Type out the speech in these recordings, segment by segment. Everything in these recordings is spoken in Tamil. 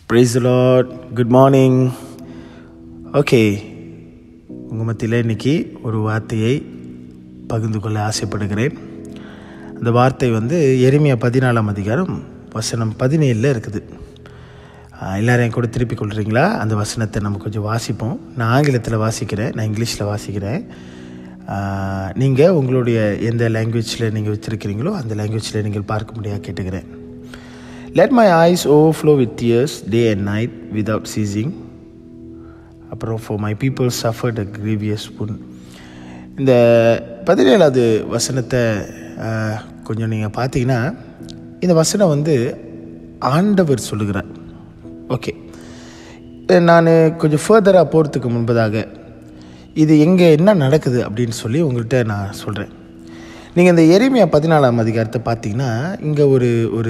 Price lord good morning okay உங்கள் மத்தியில் இன்னைக்கு ஒரு வார்த்தையை பகிர்ந்து கொள்ள ஆசைப்படுகிறேன் அந்த வார்த்தை வந்து எருமையா பதினாலாம் அதிகாரம் வசனம் பதினேழில் இருக்குது ஆஹ் எல்லாரையும் கூட திருப்பி கொள்கிறீங்களா அந்த வசனத்தை நம்ம கொஞ்சம் வாசிப்போம் நான் ஆங்கிலத்தில் வாசிக்கிறேன் நான் இங்கிலீஷில் வாசிக்கிறேன் நீங்கள் உங்களுடைய எந்த லாங்குவேஜில் நீங்கள் வச்சுருக்கிறீங்களோ அந்த லாங்குவேஜில் நீங்கள் பார்க்க முடியாது கேட்டுக்கிறேன் Let my eyes overflow with tears day and night without ceasing. அப்புறம் for my people suffered a grievous wound. இந்த பதினேழாவது வசனத்தை ஆஹ், கொஞ்சம் நீங்கள் பார்த்தீங்கன்னா இந்த வசனம் வந்து ஆண்டவர் சொல்லுகிறார் ஓகே நான் கொஞ்சம் ஃபர்தராக போகிறதுக்கு முன்பதாக இது எங்கே என்ன நடக்குது அப்படின்னு சொல்லி உங்கள்கிட்ட நான் சொல்கிறேன் நீங்கள் இந்த எளிமையா பதினாலாம் அதிகாரத்தை பார்த்தீங்கன்னா இங்கே ஒரு ஒரு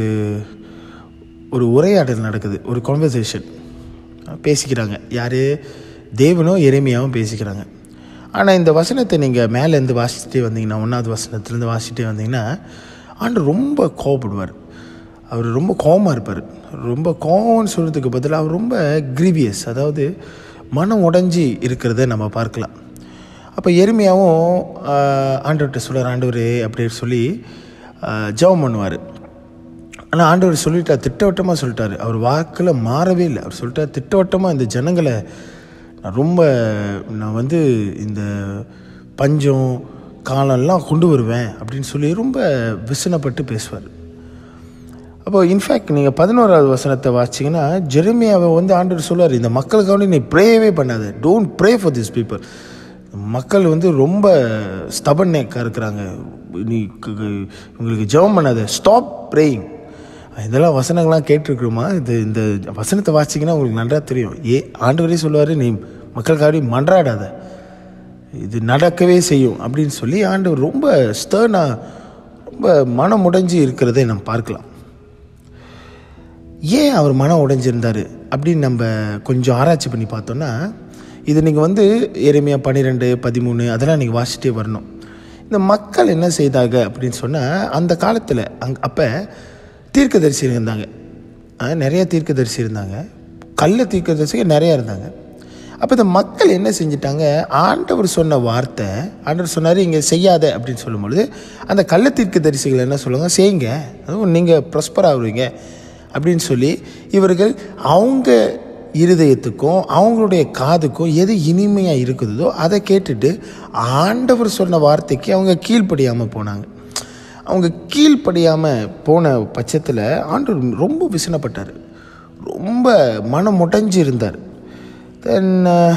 ஒரு உரையாடல் நடக்குது ஒரு கான்வர்சேஷன் பேசிக்கிறாங்க யார் தேவனும் எளிமையாகவும் பேசிக்கிறாங்க ஆனால் இந்த வசனத்தை நீங்கள் மேலேருந்து வாசிச்சுட்டே வந்தீங்கன்னா ஒன்றாவது வசனத்துலேருந்து வாசிச்சுட்டே வந்தீங்கன்னா ஆண்டு ரொம்ப கோவப்படுவார் அவர் ரொம்ப கோவமாக இருப்பார் ரொம்ப கோவம்னு சொல்கிறதுக்கு பதிலாக அவர் ரொம்ப கிரீவியஸ் அதாவது மனம் உடைஞ்சி இருக்கிறத நம்ம பார்க்கலாம் அப்போ எருமையாவும் ஆண்டவர்கிட்ட சொல்கிறார் ஆண்டவரே அப்படின்னு சொல்லி ஆஹ், ஜெபம் பண்ணுவார் ஆனால் ஆண்டவர் சொல்லிட்டார் திட்டவட்டமாக சொல்லிட்டாரு அவர் வாக்கில் மாறவே இல்லை அவர் சொல்லிட்டார் திட்டவட்டமாக இந்த ஜனங்களை நான் ரொம்ப நான் வந்து இந்த பஞ்சம் காலம்லாம் கொண்டு வருவேன் அப்படின்னு சொல்லி ரொம்ப விசனப்பட்டு பேசுவார் அப்போ இன்ஃபேக்ட் நீங்கள் பதினோராவது வசனத்தை வாசிச்சிங்கன்னா ஜெரமியாவை வந்து ஆண்டவர் சொல்லுவார் இந்த மக்களுக்காக நீ ப்ரேயவே பண்ணாத don't pray for this people மக்கள் வந்து ரொம்ப ஸ்டபன்னேக்காக இருக்கிறாங்க நீ க- க- உங்களுக்கு ஜெபம் பண்ணாத ஸ்டாப் ப்ரேயிங் இதெல்லாம் வசனங்கள்லாம் கேட்டிருக்கிறோமா இது இந்த வசனத்தை வாசிச்சிங்கன்னா உங்களுக்கு நன்றா தெரியும் ஏ ஆண்டவரே சொல்லுவார் நீ மக்களுக்காக மன்றாடாத இது நடக்கவே செய்யும் அப்படின்னு சொல்லி ஆண்டவர் ரொம்ப ஸ்டர்னாக ரொம்ப மனம் உடைஞ்சு இருக்கிறதை நம்ம பார்க்கலாம் ஏன் அவர் மனம் உடைஞ்சிருந்தார் அப்படின்னு நம்ம கொஞ்சம் ஆராய்ச்சி பண்ணி பார்த்தோன்னா இது நீங்கள் வந்து எருமையா பன்னிரெண்டு பதிமூணு அதெல்லாம் நீங்கள் வாசிட்டே வரணும் இந்த மக்கள் என்ன செய்தாங்க அப்படின்னு சொன்னால் அந்த காலத்தில் அங் அப்போ தீர்க்கதரிசி இருந்தாங்க அஹ் நிறைய தீர்க்கதரிசி இருந்தாங்க கள்ள தீர்க்கதரிசிகள் நிறையா இருந்தாங்க அப்போ இந்த மக்கள் என்ன செஞ்சிட்டாங்க ஆண்டவர் சொன்ன வார்த்தை ஆண்டவர் சொன்னார் இங்கே செய்யாத அப்படின்னு சொல்லும்பொழுது அந்த கள்ள தீர்க்கதரிசிகள் என்ன சொல்லுவாங்க செய்யுங்க அதுவும் நீங்கள் ப்ரொஸ்பர் ஆகுறீங்க அப்படின்னு சொல்லி இவர்கள் அவங்க இருதயத்துக்கும் அவங்களுடைய காதுக்கும் எது இனிமையாக இருக்குதோ அதை கேட்டுட்டு ஆண்டவர் சொன்ன வார்த்தைக்கு அவங்க கீழ்ப்படியாமல் போனாங்க அவங்க கீழ்ப்படியாமல் போன பட்சத்தில் ஆண்டவர் ரொம்ப விசனப்பட்டார் ரொம்ப மனம் முடைஞ்சு இருந்தார் then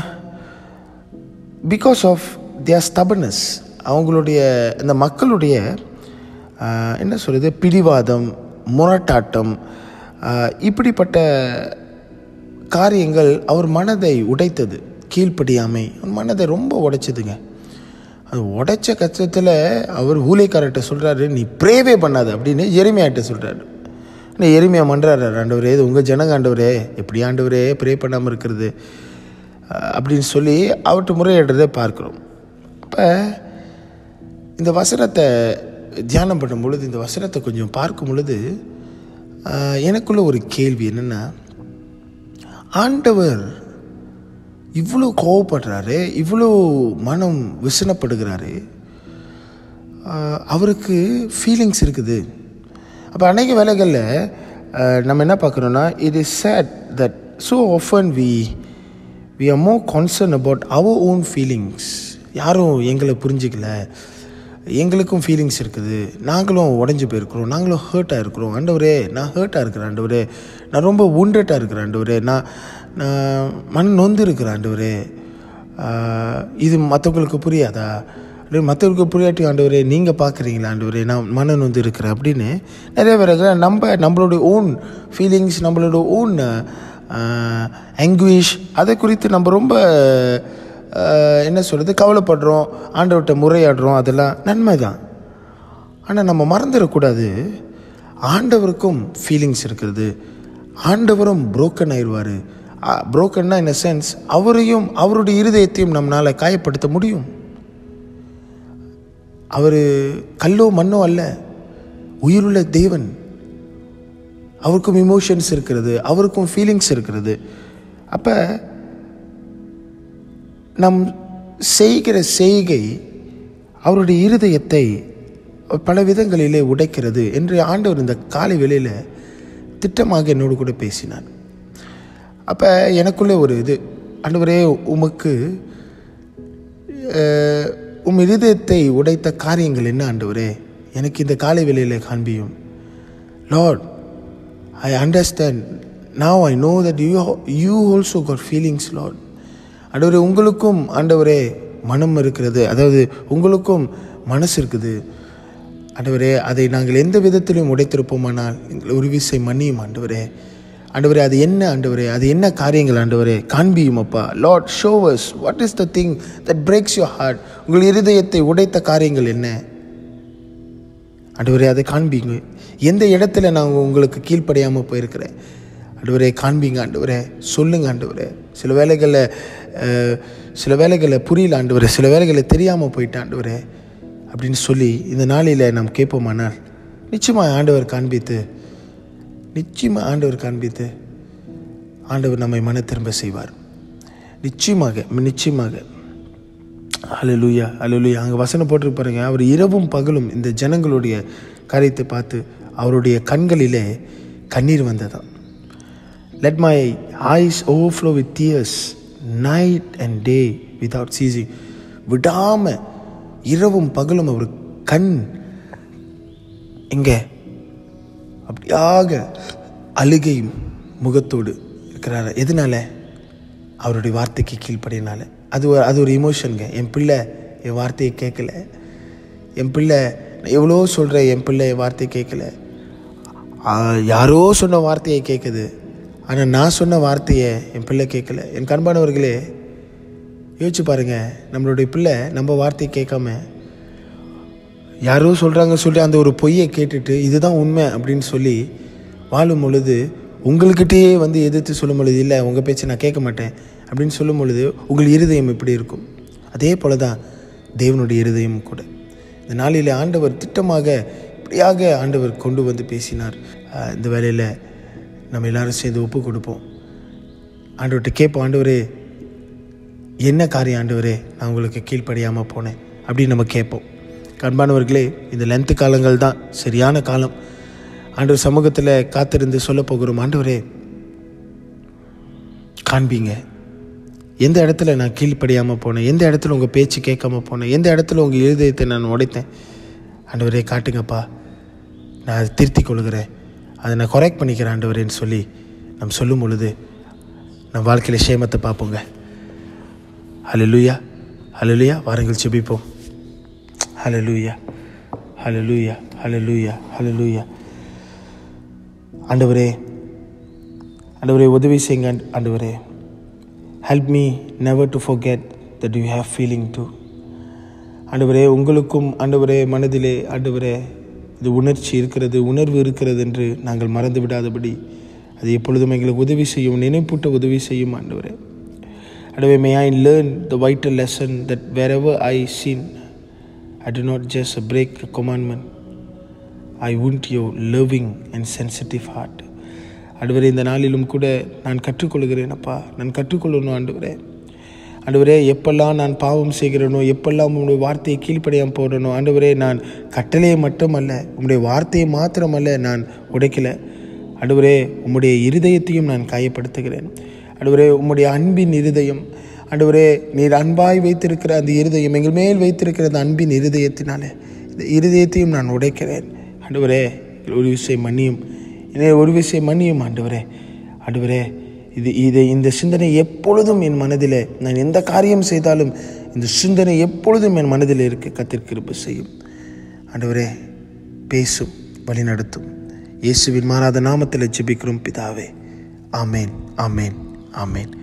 because of their stubbornness அவங்களுடைய இந்த மக்களுடைய ஆஹ், என்ன சொல்கிறது பிடிவாதம் முரட்டாட்டம் ஆஹ், இப்படிப்பட்ட காரியங்கள் அவர் மனதை உடைத்தது கீழ்ப்படியாமை அவர் மனதை ரொம்ப உடைச்சதுங்க அது உடைச்ச கஷ்டத்தில் அவர் ஊழியக்காரர்கிட்ட சொல்கிறாரு நீ ப்ரேவே பண்ணாத அப்படின்னு எருமையாட்ட சொல்கிறாரு ஆனால் எருமையா மன்றாரு ஆண்டவரே இது உங்கள் ஜனங்க ஆண்டவரே எப்படி ஆண்டவரே ப்ரே பண்ணாமல் இருக்கிறது அஹ் அப்படின்னு சொல்லி அவர்கிட்ட முறையிடுறதை பார்க்குறோம் அப்போ இந்த வசனத்தை தியானம் பண்ணும் பொழுது இந்த வசனத்தை கொஞ்சம் பார்க்கும் பொழுது அஹ் எனக்குள்ள ஒரு கேள்வி என்னென்னா ஆண்டவர் இவ்வளோ கோவப்படுறாரு இவ்வளோ மனம் விசனப்படுகிறாரு ஆஹ் அவருக்கு ஃபீலிங்ஸ் இருக்குது அப்போ அநேக வேலைகளில் ஆஹ் நம்ம என்ன பார்க்குறோன்னா it is sad that so often we we are more concern about our own feelings யாரும் எங்களை புரிஞ்சிக்கல எங்களுக்கும் ஃபீலிங்ஸ் இருக்குது நாங்களும் உடஞ்சி போயிருக்கிறோம் நாங்களும் ஹர்ட்டாக இருக்கிறோம் ஆண்டவரே நான் ஹர்ட்டாக இருக்கிறேன் ஆண்டவரே நான் ரொம்ப உண்டட்டாக இருக்கிறேன் ஆண்டவரே நான் நான் மன நொந்து இருக்கிறேன் ஆண்டவரே ஆஹ் இது மற்றவங்களுக்கு புரியாதா அப்படின்னு மற்றவங்களுக்கு புரியாட்டி ஆண்டவரே நீங்கள் பார்க்குறீங்களா ஆண்டவரே நான் மன நொந்து இருக்கிறேன் அப்படின்னு நிறைய பேர் நம்ம நம்மளுடைய ஓன் ஃபீலிங்ஸ் நம்மளோட ஓன் ஆங்குவிஷ் அதை குறித்து நம்ம ரொம்ப ஆஹ், என்ன சொல்கிறது கவலைப்படுறோம் ஆண்டவர்கிட்ட முறையாடுறோம் அதெல்லாம் நன்மை தான் ஆனால் நம்ம மறந்துடக்கூடாது ஆண்டவருக்கும் ஃபீலிங்ஸ் இருக்கிறது ஆண்டவரும் புரோக்கன் ஆயிடுவார் புரோக்கன்னா இன் சென்ஸ் அவரையும் அவருடைய இருதயத்தையும் நம்மளால் காயப்படுத்த முடியும் அவர் கல்லோ மண்ணோ அல்ல உயிருள்ள தேவன் அவருக்கும் இமோஷன்ஸ் இருக்கிறது அவருக்கும் ஃபீலிங்ஸ் இருக்கிறது அப்போ நம் செய்கிற செய்கை அவருடைய இருதயத்தை பல விதங்களிலே உடைக்கிறது என்று ஆண்டவர் இந்த காலை வேளையில் திட்டமாக என்னோடு கூட பேசினார் அப்போ எனக்குள்ளே ஒரு இது ஆண்டவரே உமக்கு அஹ், உம் இருதயத்தை உடைத்த காரியங்கள் என்ன ஆண்டவரே எனக்கு இந்த காலை வேளையில் காண்பியும் lord I understand now I know that you you also got feelings lord ஆண்டவரே உங்களுக்கும் ஆண்டவரே மனம் இருக்கிறது அதாவது உங்களுக்கும் மனசு இருக்குது ஆண்டவரே அதை நாங்கள் எந்த விதத்திலும் உடைத்திருப்போமானால் எங்கள் ஒரு விசை மன்னியும் ஆண்டவரே ஆண்டவரே அது என்ன ஆண்டவரே அது என்ன காரியங்கள் ஆண்டவரே காண்பியும் அப்பா லார்ட் ஷோவர்ஸ் what is the thing that breaks your heart உங்கள் இருதயத்தை உடைத்த காரியங்கள் என்ன ஆண்டவரே அதை காண்பீங்க எந்த இடத்துல நான் உங்களுக்கு கீழ்ப்படியாமல் போயிருக்கிறேன் ஆண்டவரே காண்பீங்க ஆண்டவரே சொல்லுங்க ஆண்டவரே சில வேலைகளில் அஹ், சில வேலைகளில் புரியல ஆண்டவரே சில வேலைகளில் தெரியாமல் போயிட்டேன் ஆண்டவரே அப்படின்னு சொல்லி இந்த நாளில் நாம் கேட்போமானால் நிச்சயமாக ஆண்டவர் காண்பித்து நிச்சயமாக ஆண்டவர் காண்பித்து ஆண்டவர் நம்மை மன திரும்ப செய்வார் நிச்சயமாக நிச்சயமாக அலலுயா அலலுயா அங்கே வசனம் போட்டு பாருங்க அவர் இரவும் பகலும் இந்த ஜனங்களுடைய காரியத்தை பார்த்து அவருடைய கண்களிலே கண்ணீர் வந்ததாம் let my eyes overflow with tears night and day without ceasing விடாம இரவும் பகலும் அவர் கண் எங்கே அப்படியாக அழுகை முகத்தோடு இருக்கிறார் எதனால அவருடைய வார்த்தைக்கு கீழ்ப்படினால அது ஒரு அது ஒரு இமோஷனுங்க என் பிள்ளை என் வார்த்தையை கேட்கல என் பிள்ளை நான் எவ்வளோ சொல்கிறேன் என் பிள்ளை என் வார்த்தையை கேட்கல ஆ, யாரோ சொன்ன வார்த்தையை கேட்குது ஆனால் நான் சொன்ன வார்த்தையை என் பிள்ளை கேட்கல என் கண்பானவர்களே யோசிச்சு பாருங்க நம்மளுடைய பிள்ளை நம்ம வார்த்தையை கேட்காம யாரோ சொல்கிறாங்க சொல்லி அந்த ஒரு பொய்யை கேட்டுட்டு இதுதான் உண்மை அப்படின்னு சொல்லி வாழும் பொழுது உங்கள்கிட்டயே வந்து எதிர்த்து சொல்லும் பொழுது இல்லை உங்கள் பேச்சை நான் கேட்க மாட்டேன் அப்படின்னு சொல்லும் பொழுது உங்கள் இருதயம் எப்படி இருக்கும் அதே போல தான் தேவனுடைய இருதயம் கூட இந்த நாளில் ஆண்டவர் திட்டமாக இப்படியாக ஆண்டவர் கொண்டு வந்து பேசினார் ஆஹ் இந்த வேலையில் நம்ம எல்லாரும் சேர்ந்து ஒப்பு கொடுப்போம் ஆண்டவர்கிட்ட கேட்போம் ஆண்டவரே என்ன காரியம் ஆண்டவரே நான் உங்களுக்கு கீழ்ப்படியாமல் போனேன் அப்படின்னு நம்ம கேட்போம் கண்பானவர்களே இந்த லென்த்து காலங்கள் தான் சரியான காலம் ஆண்டவர் சமூகத்தில் காத்திருந்து சொல்ல போகிறோம் ஆண்டவரே காண்பீங்க எந்த இடத்துல நான் கீழ்ப்படியாமல் போனேன் எந்த இடத்துல உங்கள் பேச்சு கேட்காம போனேன் எந்த இடத்துல உங்கள் இருதயத்தை நான் உடைத்தேன் ஆண்டவரே காட்டுங்கப்பா நான் அதை திருத்திக் கொள்கிறேன் அதை நான் கரெக்ட் பண்ணிக்கிறேன் ஆண்டவரேன்னு சொல்லி நம்ம சொல்லும் பொழுது நம்ம வாழ்க்கையில் சேமத்தை பார்ப்போங்க ஹalleluya ஹalleluya வாருங்கள் செபிப்போம் ஹalleluya ஹalleluya ஹalleluya ஹalleluya ஆண்டவரே ஆண்டவரே உதவி செய்யுங்க ஆண்ட- ஆண்டவரே help me never to forget that you have feeling too ஆண்டவரே உங்களுக்கும் ஆண்டவரே மனதிலே ஆண்டவரே இது உணர்ச்சி இருக்கிறது உணர்வு இருக்கிறது என்று நாங்கள் மறந்து விடாதபடி அது எப்பொழுதும் எங்களுக்கு உதவி செய்யும் நினைப்பூட்ட உதவி செய்யும் ஆண்டவரே ஆண்டவரே may I learn the vital lesson that wherever I sin I do not just break the commandment I wound your loving and sensitive heart ஆண்டவரே இந்த நாளிலும் கூட நான் கற்றுக்கொள்கிறேன் அப்பா நான் கற்றுக்கொள்ளணும் ஆண்டவரே ஆண்டவரே எப்பெல்லாம் நான் பாவம் செய்கிறேனோ எப்பெல்லாம் உங்களுடைய வார்த்தையை கீழ்ப்படியாமல் போடுறனோ ஆண்டவரே நான் கட்டளையை மட்டுமல்ல உங்களுடைய வார்த்தையை மாத்திரமல்ல நான் உடைக்கல ஆண்டவரே உம்முடைய இருதயத்தையும் நான் காயப்படுத்துகிறேன் ஆண்டவரே உம்முடைய அன்பின் இருதயம் ஆண்டவரே நீர் அன்பாய் வைத்திருக்கிற அந்த இருதயம் எங்கள் மேல் வைத்திருக்கிற அந்த அன்பின் இருதயத்தினாலே இந்த இருதயத்தையும் நான் உடைக்கிறேன் ஆண்டவரே ஒரு விஷயம் மன்னியும் என்னை ஒரு விஷயம் மன்னியும் ஆண்டவரே ஆண்டவரே இது இது இந்த சிந்தனை எப்பொழுதும் என் மனதிலே நான் எந்த காரியம் செய்தாலும் இந்த சிந்தனை எப்பொழுதும் என் மனதில் இருக்க கத்திருக்கிருப்பு செய்யும் ஆண்டவரே பேசும் வழிநடத்தும் இயேசுவின் மாறாத நாமத்தில் ஜெபிக்கிறோம் பிதாவே ஆமேன் ஆமேன் ஆமேன்